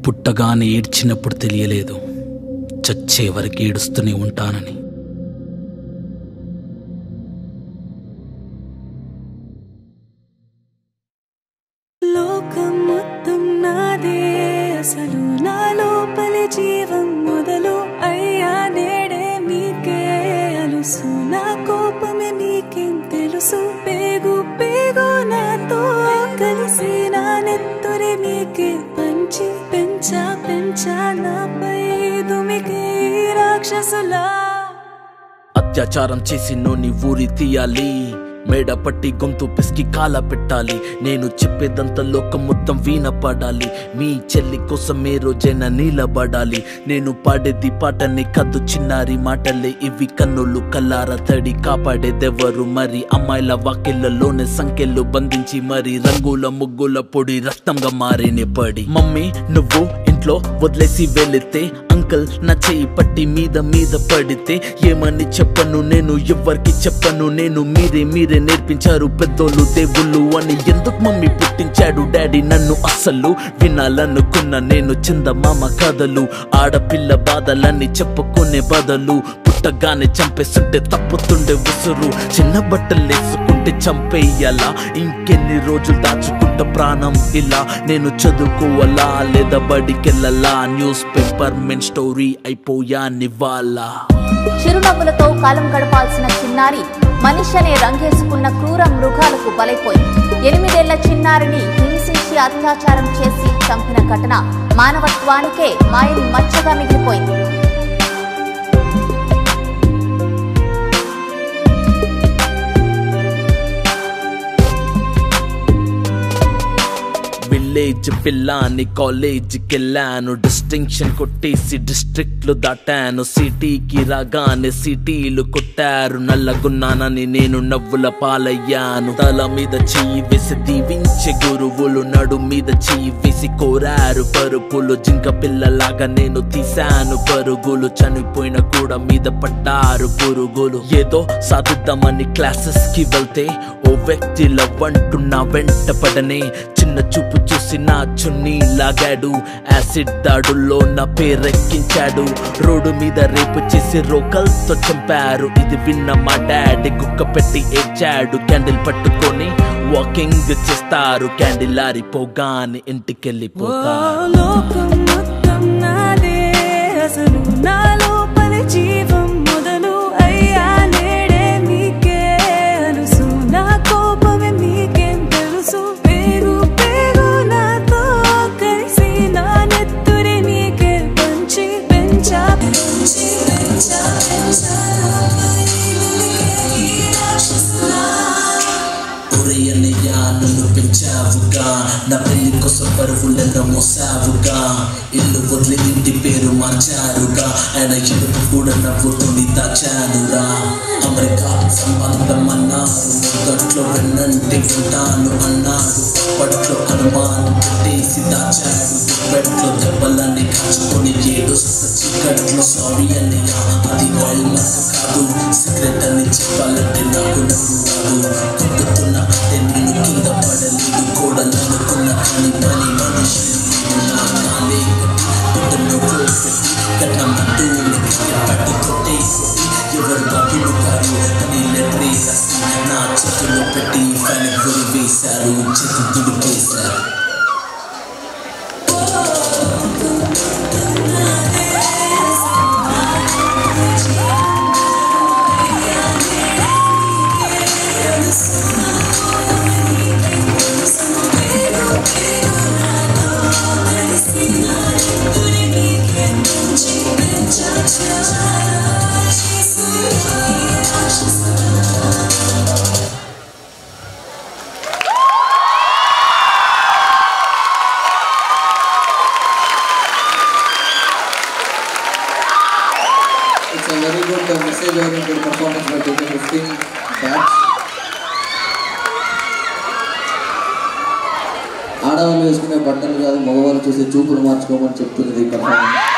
పుట్టగానే ఏడ్చినప్పుడు తెలియలేదు చచ్చే వరకు ఏడుస్తూనే ఉంటానని లోకం మొత్తం నాదే అసలు నా లోపలి జీవం మొదలు అయ్యా నేడే మీకే అలుసు నా కోపమే మీకేం తెలుసు పేగు పేగు నాతో కలిసి నా నెత్తురే మీకే పంచి పెంచా పెంచా నాపై దుమికి రాక్షసులా అత్యాచారం చేసి నోని ఊరి తీయాలి మేడ పట్టి గొంతు పిసికి కాల పెట్టాలి నేను చెప్పేదంతా లోకం మొత్తం వీణ పడాలి మీ చెల్లి కోసం ఏ రోజైనా నీలబడాలి నేను పాడేది పాటని కద్దు చిన్నారి మాటలే ఇవి కన్నులు కల్లార తడి కాపాడేదెవరు మరి అమ్మాయిల వాకిళ్లలోనే సంఖ్యలు బంధించి మరి రంగుల ముగ్గుల పొడి రక్తంగా మారినే పడి మమ్మీ నువ్వు ఇంట్లో వదిలేసి వెళితే అంకల్ నా చేయి పట్టి మీద మీద పడితే ఏమని చెప్పను నేను ఎవ్వరికి చెప్పను నేను మీరే మీరే నేర్పించారు పెద్దోళ్ళు దేవుళ్ళు అని ఎందుకు మమ్మీ పుట్టించాడు డాడీ నన్ను అస్సలు వినాలనుకున్న నేను చందమామ కథలు ఆడపిల్ల బాధలన్నీ చెప్పుకునే బదులు పుట్టగానే చంపేస్తుంటే తప్పుతుండే ఉసురు చిన్న బట్టలు వేసుకుంటే చంపేయాలా ఇంకెన్ని రోజులు దాచుకుంటా ప్రాణం ఇలా నేను చదువుకోవాలా లేదా బడికెళ్ళాలా న్యూస్ పేపర్ మెన్ స్టోరీ అయిపోయా నివ్వాలా చిరునవ్వులతో కాలం గడపాల్సిన చిన్నారి మనిషి అనే రంగేసుకున్న క్రూర మృగాలకు బలైపోయింది ఎనిమిదేళ్ల చిన్నారిని హింసించి అత్యాచారం చేసి చంపిన ఘటన మానవత్వానికే మాయని మచ్చగా మిగిలిపోయింది విలేజ్ పిల్లాని కాలేజీకి వెళ్ళాను డిస్టింక్షన్ కొట్టేసి డిస్ట్రిక్ట్లు దాటాను సిటీకి రాగానే సిటీలు కొట్టారు నల్లగున్నానని నేను నవ్వుల పాలయ్యాను తల మీద చెయ్యి వేసి దీవించే గురువులు నడు మీద చెయ్యి వేసి కోరారు పరుపులు జింక పిల్లలాగా నేను తీశాను పరుగులు చనిపోయిన కూడా మీద పడ్డారు పురుగులు ఏదో సాధిద్దామని క్లాసెస్ కి వెళ్తే ఓ వ్యక్తి లవ్ అంటున్నా వెంట పడనే చిన్న చూపు చూసి నా చున్నీ లాగాడు యాసిడ్ దాడుల్లో నా పేరెక్కించాడు రోడ్డు మీద రేపు చేసి రోకల్తో చంపారు ఇది విన్న మా డాడీ గుక్క పెట్టి ఏడ్చాడు క్యాండిల్ పట్టుకొని వాకింగ్ చేస్తారు క్యాండిల్ ఆరిపోగానే ఇంటికెళ్ళిపోతారు లోకం మొత్తం నాదే అసలు నా లోపలి జీవం మొదలు అయ్యా నేడే మీకే అలుసు నా కోపమే మీకేం తెలుసు పేరు పేరు నాతో కలిసి నా నెత్తురి మీకే పంచి పెంచా పెంచి పెంచా పెంచా ఒరేయన్నయ్యా నన్ను పెంచావుగా నా పెళ్లి కోసం పరువులెన్నో మోసావుగా ఇల్లు వదిలి ఇంటి పేరు మార్చారుగా ఆయన ఎదురు కూడా నవ్వుతుంది దాచానురా అమెరికా సంబంధం అన్నారు మొదట్లో వెన్నంటి ఉంటాను అన్నాడు అప్పట్లో అనుమానం పెట్టేసి దాచాడు బెడ్లో దెబ్బలన్నీ కాచుకొని ఏడుస్త చీకట్లో సారీ అన్నయ్య అది ఆయిల్ మార్క్ కాదు సిగరెట్ అని చెప్పాలంటే నాకు నవ్వు రాదు కొట్టుతున్న అంటే నేను కింద పడలేదు కూడా నన్నుకున్న కానీ పని మనిషి నా కాలే గుడ్డలో పెట్టి కట్టమంటూ పట్టి కొట్టే ఎవరు బాబులు కాదు అని లెటరీ రాసి నా చేతుల్లో పెట్టి ఫ్యాన్ గురి వేశారు చేతులు దుడిపేశారు It's a very good uh, message-oriented performance by taking 15 bats. ఆడవాళ్ళు వేసుకునే బట్టలు కాదు మగవాళ్ళు చూసే చూపులు మార్చుకోమని చెప్తుంది ఈ పర్ఫార్మెన్స్